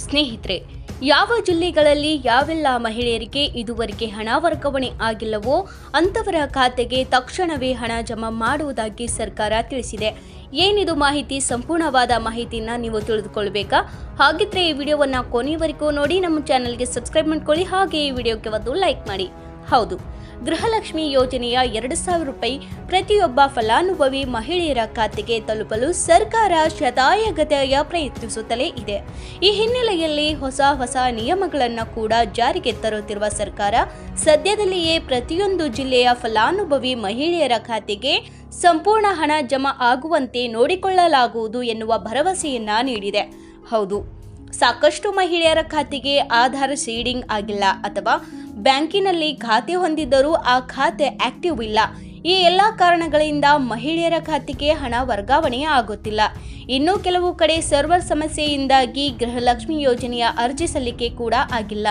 ಸ್ನೇಹಿತರೆ ಯಾವ ಜಿಲ್ಲೆಗಳಲ್ಲಿ ಯಾವೆಲ್ಲ ಮಹಿಳೆಯರಿಗೆ ಇದುವರೆಗೆ ಹಣ ವರ್ಗಾವಣೆ ಆಗಿಲ್ಲವೋ ಅಂತವರ ಖಾತೆಗೆ ತಕ್ಷಣವೇ ಹಣ ಜಮಾ ಮಾಡುವುದಾಗಿ ಸರ್ಕಾರ ತಿಳಿಸಿದೆ ಏನಿದು ಮಾಹಿತಿ ಸಂಪೂರ್ಣವಾದ ಮಾಹಿತಿನ ನೀವು ತಿಳಿದುಕೊಳ್ಬೇಕಾ ಹಾಗಿದ್ರೆ ಈ ವಿಡಿಯೋವನ್ನ ಕೊನೆಯವರೆಗೂ ನೋಡಿ ನಮ್ಮ ಚಾನೆಲ್ಗೆ ಸಬ್ಸ್ಕ್ರೈಬ್ ಮಾಡ್ಕೊಳ್ಳಿ ಹಾಗೆ ಈ ವಿಡಿಯೋಗೆ ಒಂದು ಲೈಕ್ ಮಾಡಿ ಹೌದು ಗೃಹಲಕ್ಷ್ಮಿ ಯೋಜನೆಯ ಎರಡು ಸಾವಿರ ರೂಪಾಯಿ ಪ್ರತಿಯೊಬ್ಬ ಫಲಾನುಭವಿ ಮಹಿಳೆಯರ ಖಾತೆಗೆ ತಲುಪಲು ಸರ್ಕಾರ ಶತಾಯಗತಾಯ ಪ್ರಯತ್ನಿಸುತ್ತಲೇ ಇದೆ ಈ ಹಿನ್ನೆಲೆಯಲ್ಲಿ ಹೊಸ ಹೊಸ ನಿಯಮಗಳನ್ನು ಕೂಡ ಜಾರಿಗೆ ತರುತ್ತಿರುವ ಸರ್ಕಾರ ಸದ್ಯದಲ್ಲಿಯೇ ಪ್ರತಿಯೊಂದು ಜಿಲ್ಲೆಯ ಫಲಾನುಭವಿ ಮಹಿಳೆಯರ ಖಾತೆಗೆ ಸಂಪೂರ್ಣ ಹಣ ಜಮಾ ಆಗುವಂತೆ ನೋಡಿಕೊಳ್ಳಲಾಗುವುದು ಎನ್ನುವ ಭರವಸೆಯನ್ನ ನೀಡಿದೆ ಹೌದು ಸಾಕಷ್ಟು ಮಹಿಳೆಯರ ಖಾತೆಗೆ ಆಧಾರ್ ಸೀಡಿಂಗ್ ಆಗಿಲ್ಲ ಅಥವಾ ಬ್ಯಾಂಕಿನಲ್ಲಿ ಖಾತೆ ಹೊಂದಿದ್ದರೂ ಆ ಖಾತೆ ಆಕ್ಟಿವ್ ಇಲ್ಲ ಈ ಎಲ್ಲ ಕಾರಣಗಳಿಂದ ಮಹಿಳೆಯರ ಖಾತೆಗೆ ಹಣ ವರ್ಗಾವಣೆ ಆಗುತ್ತಿಲ್ಲ ಇನ್ನು ಕೆಲವು ಕಡೆ ಸರ್ವರ್ ಸಮಸ್ಯೆಯಿಂದಾಗಿ ಗೃಹಲಕ್ಷ್ಮಿ ಯೋಜನೆಯ ಅರ್ಜಿ ಸಲ್ಲಿಕೆ ಕೂಡ ಆಗಿಲ್ಲ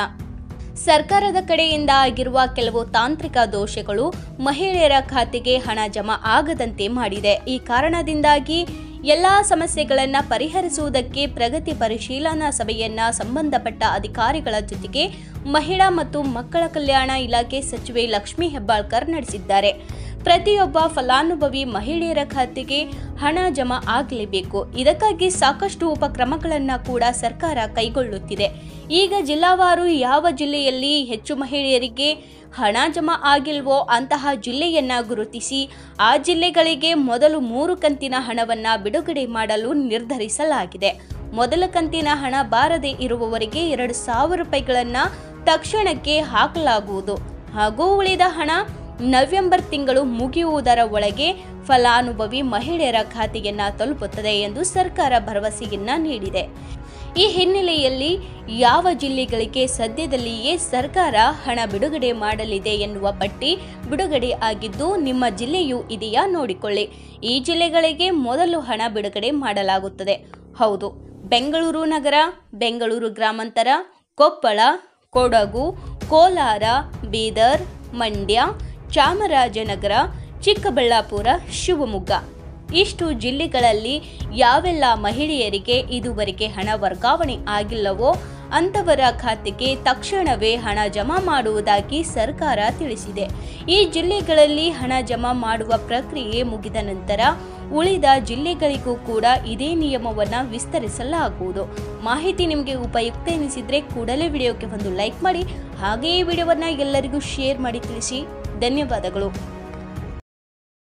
ಸರ್ಕಾರದ ಕಡೆಯಿಂದ ಆಗಿರುವ ಕೆಲವು ತಾಂತ್ರಿಕ ದೋಷಗಳು ಮಹಿಳೆಯರ ಖಾತೆಗೆ ಹಣ ಜಮಾ ಆಗದಂತೆ ಮಾಡಿದೆ ಈ ಕಾರಣದಿಂದಾಗಿ ಎಲ್ಲಾ ಸಮಸ್ಯೆಗಳನ್ನು ಪರಿಹರಿಸುವುದಕ್ಕೆ ಪ್ರಗತಿ ಪರಿಶೀಲನಾ ಸಭೆಯನ್ನ ಸಂಬಂಧಪಟ್ಟ ಅಧಿಕಾರಿಗಳ ಜೊತೆಗೆ ಮಹಿಳಾ ಮತ್ತು ಮಕ್ಕಳ ಕಲ್ಯಾಣ ಇಲಾಖೆ ಸಚಿವೆ ಲಕ್ಷ್ಮೀ ಹೆಬ್ಬಾಳ್ಕರ್ ನಡೆಸಿದ್ದಾರೆ ಪ್ರತಿಯೊಬ್ಬ ಫಲಾನುಭವಿ ಮಹಿಳೆಯರ ಖಾತೆಗೆ ಹಣ ಜಮಾ ಆಗಲೇಬೇಕು ಇದಕ್ಕಾಗಿ ಸಾಕಷ್ಟು ಉಪಕ್ರಮಗಳನ್ನು ಕೂಡ ಸರ್ಕಾರ ಕೈಗೊಳ್ಳುತ್ತಿದೆ ಈಗ ಜಿಲ್ಲಾವಾರು ಯಾವ ಜಿಲ್ಲೆಯಲ್ಲಿ ಹೆಚ್ಚು ಮಹಿಳೆಯರಿಗೆ ಹಣ ಜಮಾ ಆಗಿಲ್ವೋ ಅಂತಹ ಜಿಲ್ಲೆಯನ್ನ ಗುರುತಿಸಿ ಆ ಜಿಲ್ಲೆಗಳಿಗೆ ಮೊದಲು ಮೂರು ಕಂತಿನ ಹಣವನ್ನ ಬಿಡುಗಡೆ ಮಾಡಲು ನಿರ್ಧರಿಸಲಾಗಿದೆ ಮೊದಲ ಕಂತಿನ ಹಣ ಬಾರದೆ ಇರುವವರಿಗೆ ಎರಡು ಸಾವಿರ ರೂಪಾಯಿಗಳನ್ನ ತಕ್ಷಣಕ್ಕೆ ಹಾಕಲಾಗುವುದು ಹಾಗೂ ಉಳಿದ ಹಣ ನವೆಂಬರ್ ತಿಂಗಳು ಮುಗಿಯುವುದರ ಒಳಗೆ ಫಲಾನುಭವಿ ಮಹಿಳೆಯರ ಖಾತೆಯನ್ನ ತಲುಪುತ್ತದೆ ಎಂದು ಸರ್ಕಾರ ಭರವಸೆಯನ್ನ ನೀಡಿದೆ ಈ ಹಿನ್ನೆಲೆಯಲ್ಲಿ ಯಾವ ಜಿಲ್ಲೆಗಳಿಗೆ ಸದ್ಯದಲ್ಲಿಯೇ ಸರ್ಕಾರ ಹಣ ಬಿಡುಗಡೆ ಮಾಡಲಿದೆ ಎನ್ನುವ ಪಟ್ಟಿ ಬಿಡುಗಡೆ ಆಗಿದ್ದು ನಿಮ್ಮ ಜಿಲ್ಲೆಯೂ ಇದೆಯಾ ನೋಡಿಕೊಳ್ಳಿ ಈ ಜಿಲ್ಲೆಗಳಿಗೆ ಮೊದಲು ಹಣ ಬಿಡುಗಡೆ ಮಾಡಲಾಗುತ್ತದೆ ಹೌದು ಬೆಂಗಳೂರು ನಗರ ಬೆಂಗಳೂರು ಗ್ರಾಮಾಂತರ ಕೊಪ್ಪಳ ಕೊಡಗು ಕೋಲಾರ ಬೀದರ್ ಮಂಡ್ಯ ಚಾಮರಾಜನಗರ ಚಿಕ್ಕಬಳ್ಳಾಪುರ ಶಿವಮೊಗ್ಗ ಇಷ್ಟು ಜಿಲ್ಲೆಗಳಲ್ಲಿ ಯಾವೆಲ್ಲ ಮಹಿಳೆಯರಿಗೆ ಇದುವರೆಗೆ ಹಣ ವರ್ಗಾವಣೆ ಆಗಿಲ್ಲವೋ ಅಂತವರ ಖಾತೆಗೆ ತಕ್ಷಣವೇ ಹಣ ಜಮಾ ಮಾಡುವುದಾಗಿ ಸರ್ಕಾರ ತಿಳಿಸಿದೆ ಈ ಜಿಲ್ಲೆಗಳಲ್ಲಿ ಹಣ ಜಮಾ ಮಾಡುವ ಪ್ರಕ್ರಿಯೆ ಮುಗಿದ ನಂತರ ಉಳಿದ ಜಿಲ್ಲೆಗಳಿಗೂ ಕೂಡ ಇದೇ ನಿಯಮವನ್ನು ವಿಸ್ತರಿಸಲಾಗುವುದು ಮಾಹಿತಿ ನಿಮಗೆ ಉಪಯುಕ್ತ ಎನಿಸಿದ್ರೆ ಕೂಡಲೇ ವಿಡಿಯೋಕ್ಕೆ ಒಂದು ಲೈಕ್ ಮಾಡಿ ಹಾಗೆಯೇ ವಿಡಿಯೋವನ್ನು ಎಲ್ಲರಿಗೂ ಶೇರ್ ಮಾಡಿ ತಿಳಿಸಿ ಧನ್ಯವಾದಗಳು